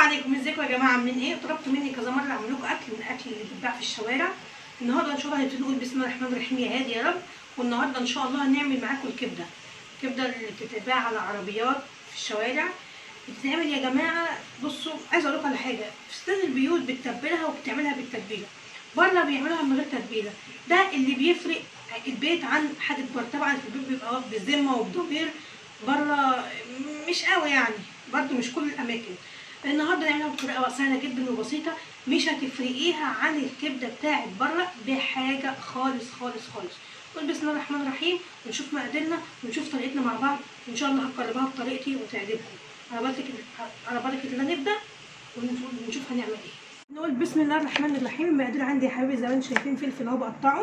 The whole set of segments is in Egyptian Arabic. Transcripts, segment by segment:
عليكم ازيكم يا جماعه عاملين ايه طلبتوا مني كذا مره اعمل لكم اكل من الاكل اللي بيتباع في الشوارع النهارده ان شاء الله هنبتدي نقول بسم الله الرحمن الرحيم يا هادي يا رب والنهارده ان شاء الله هنعمل معاكم الكبده الكبده اللي بتتباع على عربيات في الشوارع بتتعمل يا جماعه بصوا عايزه اقول لكم على حاجه في ستان البيوت بتتبلها وبتعملها بالتتبيله بره بيعملوها من غير تتبيله ده اللي بيفرق البيت عن حاجه بره طبعا في البيت بيبقى بذمه وبضمير بره مش قوي يعني برضه مش كل الاماكن النهارده نعملها بطريقه سهله جدا وبسيطه مش هتفرقيها عن الكبده بتاعت بره بحاجه خالص خالص خالص قول بسم الله الرحمن الرحيم ونشوف مقاديرنا ونشوف طريقتنا مع بعض ان شاء الله هقربها بطريقتي وتعجبكم على بركه على بركه الله نبدا ونشوف هنعمل ايه نقول بسم الله الرحمن الرحيم المقادير عندي يا حبايبي زي ما انتم شايفين فلفل اهو بقطعه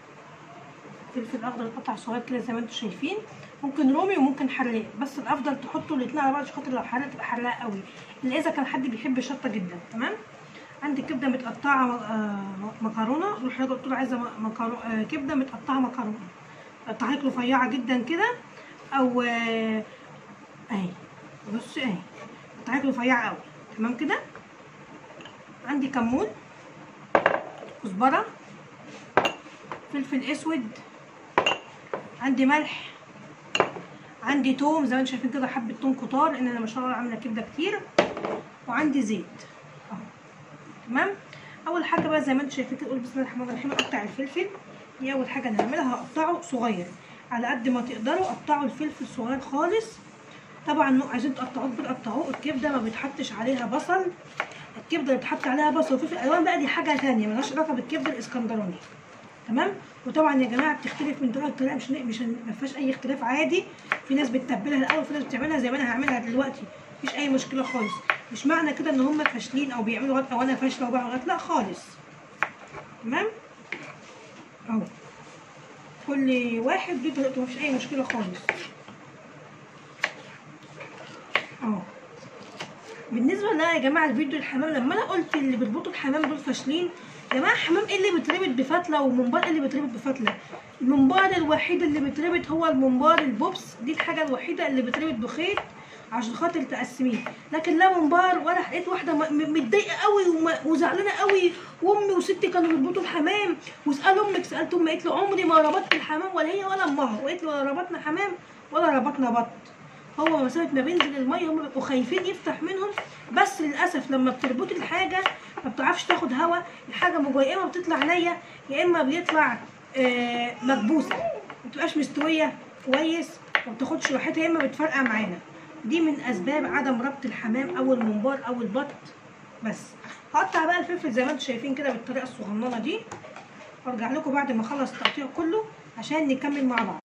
فلفل اخضر قطع صغير كده زي ما انتم شايفين ممكن رومي وممكن حراق بس الافضل تحطوا الاثنين على بعض عشان خاطر لو حراق تبقى حراقه قوي الا اذا كان حد بيحب الشطه جدا تمام عندي كبده متقطعه آه مكرونه روح قلت له عايزه مكرونه آه كبده متقطعه مكرونه قطعها لك رفيعه جدا كده او آه اهي بصي اهي قطعها لك رفيعه قوي تمام كده عندي كمون كزبره فلفل اسود عندي ملح عندي توم زي ما انتم شايفين كده حبه توم كتار لان انا ما شاء الله عامله كبده كتير وعندي زيت اهو تمام اول حاجه بقى زي ما انتم شايفين كده قول بسم الله الرحمن الرحيم اقطع الفلفل دي اول حاجه انا هعملها هقطعه صغير على قد ما تقدروا قطعوا الفلفل صغير خالص طبعا عايزين تقطعوه بتقطعوه الكبده ما بيتحطش عليها بصل الكبده اللي بتحط عليها بصل وفلفل الوان بقى دي حاجه ثانيه ملهاش علاقه بالكبده الاسكندراني تمام وطبعا يا جماعه بتختلف من طريقه لطريقه مش مش ما فيهاش اي اختلاف عادي في ناس بتتبلها الاول وفي ناس بتعملها زي ما انا هعملها دلوقتي مفيش اي مشكله خالص مش معنى كده ان هم فاشلين او بيعملوا غلط او انا فاشله وبعمل غلط لا خالص تمام اهو كل واحد له طريقته مفيش اي مشكله خالص اهو بالنسبه لنا يا جماعه الفيديو الحمام لما انا قلت اللي بيربطوا الحمام دول فاشلين يا جماعه حمام ايه اللي بيتربط بفتله ومنبار ايه اللي بيتربط بفتله المنبار الوحيد اللي بيتربط هو المنبار البوبس دي الحاجه الوحيده اللي بيتربط بخيط عشان خاطر تقسميه لكن لا منبار ولا لقيت واحده متضايقه قوي وزعلانه قوي وامي وستي كانوا بيربطوا الحمام واسال امك سالت امي قالت له عمري ما ربطت الحمام ولا هي ولا امها وقالت له ولا ربطنا حمام ولا ربطنا بط هو مسافه ما بينزل الميه هم بيبقوا خايفين يفتح منهم بس للاسف لما بتربطي الحاجه ما بتعرفش تاخد هوا الحاجه من جوه يا اما بتطلع نيه يا اما بيطلع آه مكبوسه ما بتبقاش مستويه كويس وما بتاخدش راحتها يا اما بتفرقع معانا دي من اسباب عدم ربط الحمام او المنبار او البط بس هقطع بقى الفلفل زي ما انتم شايفين كده بالطريقه الصغننه دي وارجع لكم بعد ما اخلص التقطيع كله عشان نكمل مع بعض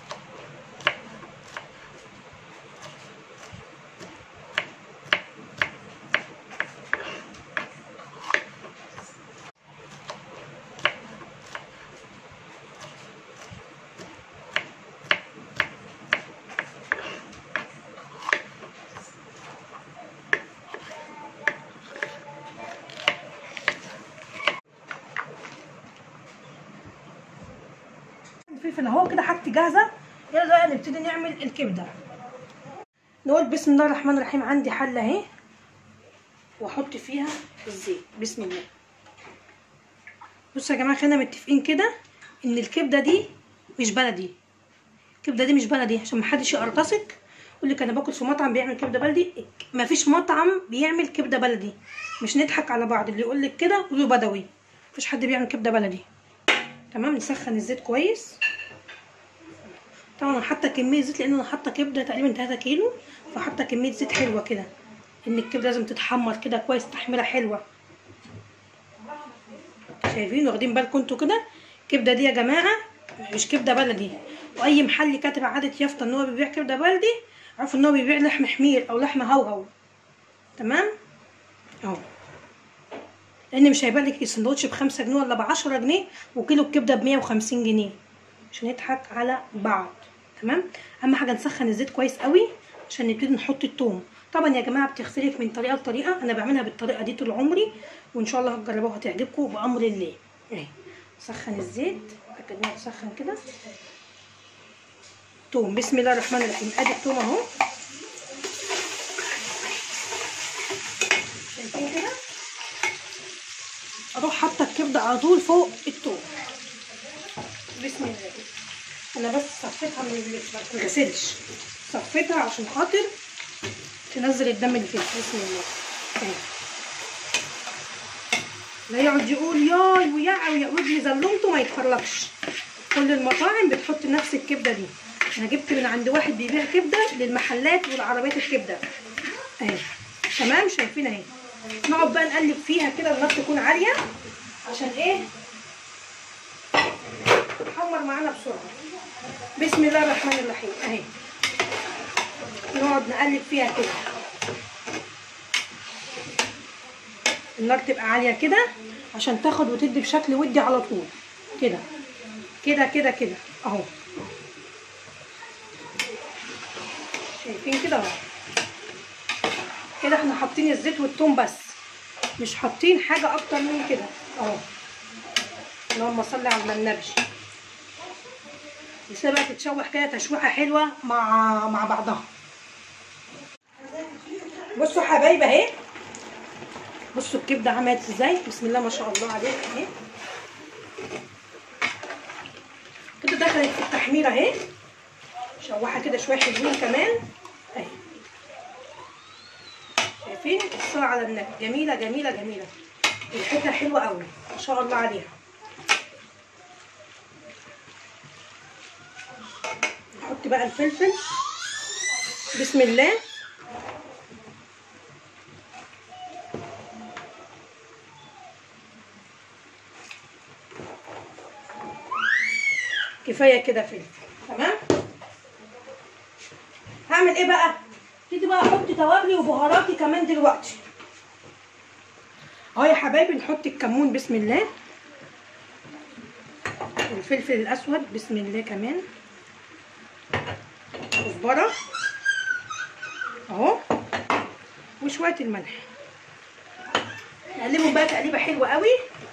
الفلفل اهو كده حاجتي جاهزه يلا بقى نبتدي نعمل الكبده نقول بسم الله الرحمن الرحيم عندي حله اهي واحط فيها الزيت بسم الله بصوا يا جماعه خلينا متفقين كده ان الكبده دي مش بلدي الكبده دي مش بلدي عشان محدش يقرطسك يقول لك انا باكل في مطعم بيعمل كبده بلدي مفيش مطعم بيعمل كبده بلدي مش نضحك على بعض اللي يقول لك كده قولوا بدوي مفيش حد بيعمل كبده بلدي تمام نسخن الزيت كويس طبعا انا حاطه كميه زيت لان انا حاطه كبده تقريبا 3 كيلو فحاطه كميه زيت حلوه كده ان الكبده لازم تتحمر كده كويس تحميره حلوه شايفين واخدين بالكم انتوا كده الكبده دي يا جماعه مش كبده بلدي واي محل كاتب عاده يافطه ان هو بيبيع كبده بلدي عرفوا ان هو بيبيع لحم حمير او لحم هوهو تمام اهو لان مش هيبقى لك السندوتش بخمسة جنيه ولا بعشرة جنيه وكيلو الكبده بمية وخمسين جنيه مش نضحك على بعض تمام اهم حاجه نسخن الزيت كويس قوي عشان نبتدي نحط التوم طبعا يا جماعه بتختلف من طريقه لطريقه انا بعملها بالطريقه دي طول عمري وان شاء الله هتجربوها وهتعجبكم بامر الله اهي سخن الزيت اتاكد انه سخن كده توم بسم الله الرحمن الرحيم ادي التوم اهو اروح حاطه الكبده على طول فوق التوم بسم الله انا بس صفيتها من اللي ما تتغسلش صفيتها عشان خاطر تنزل الدم اللي فيها بسم الله اهي لا يقعد يقول ياي ويا ويقعد لي زلمته ما يتفرجش كل المطاعم بتحط نفس الكبده دي انا جبت من عند واحد بيبيع كبده للمحلات والعربيات الكبده اهي تمام شايفين اهي نقعد بقى نقلب فيها كده النار تكون عاليه عشان ايه تتحمر معانا بسرعه بسم الله الرحمن الرحيم اهي نقعد نقلب فيها كده النار تبقى عاليه كده عشان تاخد وتدي بشكل ودي على طول كده كده كده كده اهو شايفين كده اهو كده احنا حاطين الزيت والثوم بس مش حاطين حاجه اكتر من كده اهو اللهم صل على النبي نسيبها بقى تتشوح كده تشويحه حلوه مع مع بعضها بصوا حبايب اهي بصوا الكبده عملت ازاي بسم الله ما شاء الله عليها اهي كده دخلت في التحميره اهي شوحها كده شويه حلوين كمان اهي شايفين الصلاة على النبي جميله جميله جميله ريحتها حلوه قوي ما شاء الله عليها نحط بقى الفلفل بسم الله كفايه كده فلفل تمام هعمل ايه بقى ابتدي بقى احط توابلي وبهاراتي كمان دلوقتي اهو يا حبايبي نحط الكمون بسم الله الفلفل الاسود بسم الله كمان كزبره اهو وشويه الملح نقلبهم بقى تقليبه حلوه قوي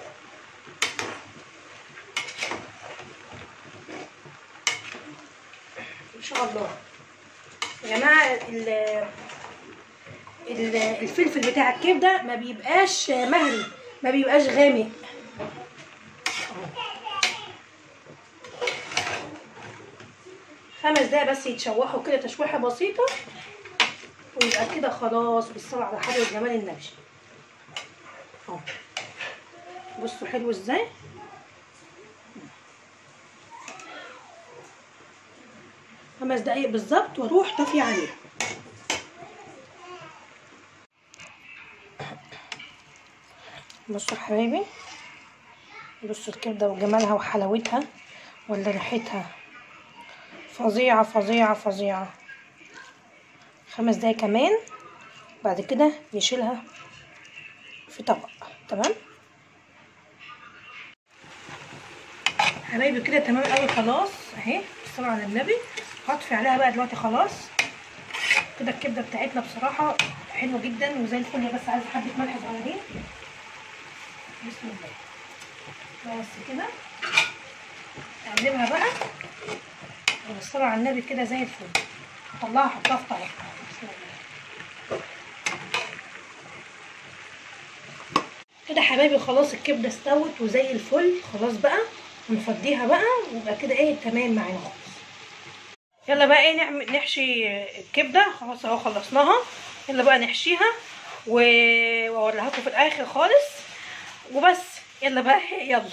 ان شاء الله يا جماعه ال ال- الفلفل بتاع الكبده ما بيبقاش مهري ما بيبقاش غامق خمس دقايق بس يتشوحوا كده تشويحه بسيطه ويبقى كده خلاص بالصلاه على حضره جمال النبي اهو بصوا حلو ازاي خمس دقايق بالظبط واروح طافيه عليه بصوا يا حبايبي بصوا الكبده وجمالها وحلاوتها ولا ريحتها فظيعه فظيعه فظيعه خمس دقايق كمان بعد كده نشيلها في طبق تمام حبايبي كده تمام قوي خلاص اهي الصلاه على النبي هطفي عليها بقى دلوقتي خلاص كده الكبده بتاعتنا بصراحه حلوه جدا وزي الفل هي بس عايزه حبه ملح صغيرين بسم الله بس كده اقلبها بقى والصلاه على النبي كده زي الفل اطلعها احطها في طبق بسم الله كده يا حبايبي خلاص الكبده استوت وزي الفل خلاص بقى ونفضيها بقى ويبقى كده ايه تمام معانا خالص يلا بقى ايه نعمل نحشي الكبده خلاص اهو خلصناها يلا بقى نحشيها و- واوريها لكم في الاخر خالص وبس يلا بقى يلا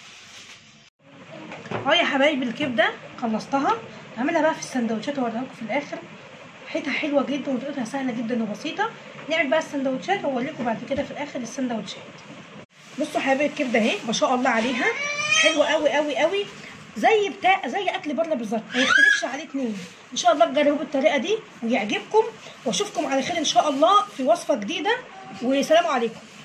اهو يا حبايبي الكبده خلصتها هعملها بقى في السندوتشات واوريها لكم في الاخر ريحتها حلوه جدا وطريقتها سهله جدا وبسيطه نعمل بقى السندوتشات واوريكم بعد كده في الاخر السندوتشات بصوا يا حبايبي الكبده اهي ما شاء الله عليها حلوه قوي قوي قوي زي بتاع زي اكل بره بالظبط ما يختلفش عليه اتنين ان شاء الله تجربوا بالطريقه دي ويعجبكم واشوفكم على خير ان شاء الله في وصفه جديده والسلام عليكم